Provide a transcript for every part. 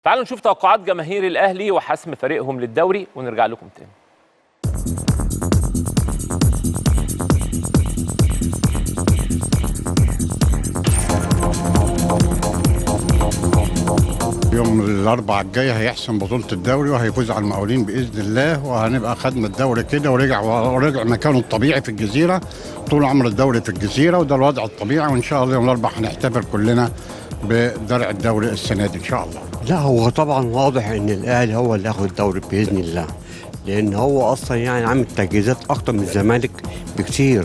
تعالوا نشوف توقعات جماهير الاهلي وحسم فريقهم للدوري ونرجع لكم تاني يوم الاربعاء الجاي هيحسم بطوله الدوري وهيفوز على المقاولين باذن الله وهنبقى خدنا الدوري كده ورجع ورجع مكانه الطبيعي في الجزيره طول عمر الدوري في الجزيره وده الوضع الطبيعي وان شاء الله يوم الاربعاء هنحتفل كلنا بدرع الدوري السنه دي ان شاء الله لا هو طبعا واضح ان الاهلي هو اللي ياخد الدوري باذن الله لان هو اصلا يعني عامل تجهيزات اكتر من الزمالك بكتير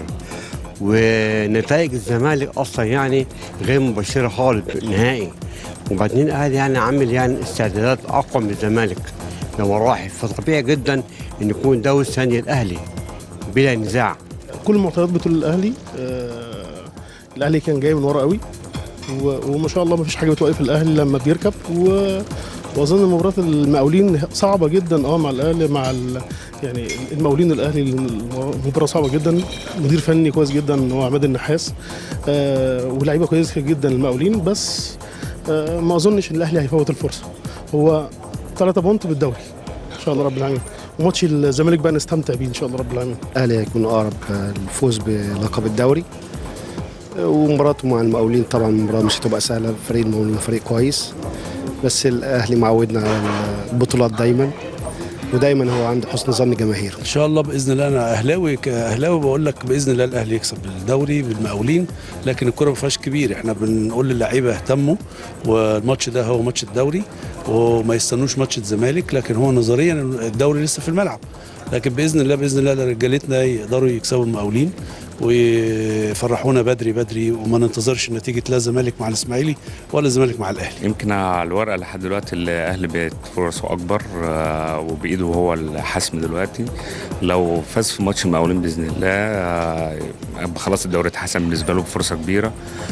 ونتائج الزمالك اصلا يعني غير مبشره خالص نهائي وبعدين الاهلي يعني عامل يعني استعدادات اقوى من الزمالك بمراحل فطبيعي جدا ان يكون دوري الثاني الاهلي بلا نزاع كل المعطيات بتقول الاهلي آه الاهلي كان جاي من ورا قوي و- وما شاء الله ما فيش حاجه بتوقف الاهلي لما بيركب و واظن مباراه المقاولين صعبه جدا اه مع الاهلي مع ال... يعني المقاولين الاهلي المباراه صعبه جدا مدير فني كويس جدا هو عماد النحاس آه ولاعيبه كويسه جدا المقاولين بس آه ما اظنش ان الاهلي هيفوت الفرصه هو ثلاثة بونت بالدوري ان شاء الله رب العالمين وماتش الزمالك بقى نستمتع بيه ان شاء الله رب العالمين الاهلي هيكون اقرب للفوز بلقب الدوري ومباراته مع المقاولين طبعا مباراه مش هتبقى سهله فريق المقاولين فريق كويس بس الاهلي معودنا على البطولات دايما ودايما هو عنده حسن ظن الجماهير ان شاء الله باذن الله انا اهلاوي كاهلاوي بقول لك باذن الله الاهلي يكسب الدوري بالمقاولين لكن الكره ما فيهاش كبير احنا بنقول للعيبه اهتموا والماتش ده هو ماتش الدوري وما يستنوش ماتش الزمالك لكن هو نظريا الدوري لسه في الملعب لكن باذن الله باذن الله رجالتنا يقدروا يكسبوا المقاولين ويفرحونا بدري بدري وما ننتظرش نتيجه لا زمالك مع الاسماعيلي ولا الزمالك مع الاهلي يمكن على الورقه لحد دلوقتي الاهلي بقت فرصه اكبر آه، وبايده هو الحسم دلوقتي لو فاز في ماتش المقاولين باذن الله آه، يبقى خلاص الدوري اتحسم بالنسبه له بفرصه كبيره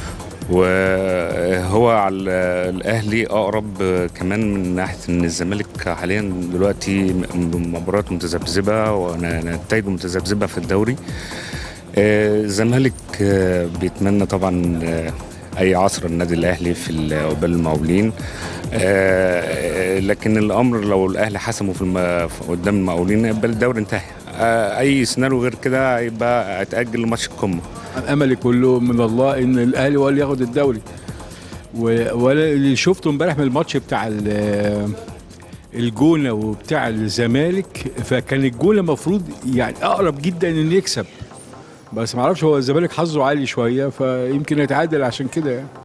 وهو على الاهلي اقرب آه، كمان من ناحيه ان الزمالك حاليا دلوقتي م- مباريات متذبذبه ونتائج متذبذبه في الدوري آه، الزمالك آه، بيتمنى طبعا آه، اي عصر النادي الاهلي في ال- عقبال المقاولين آه، لكن الامر لو الاهلي حسمه في الم... في- قدام المقاولين يبقى الدوري انتهى آه، اي سيناريو غير كده هيبقى هيتاجل لماتش القمه املي كله من الله ان الاهلي هو اللي ياخد الدوري و- ولا اللي شفته امبارح من الماتش بتاع ال- الجونه وبتاع الزمالك فكان الجونه المفروض يعني اقرب جدا انه يكسب بس ما اعرفش هو الزمالك حظه عالي شويه فيمكن يتعادل عشان كده يعني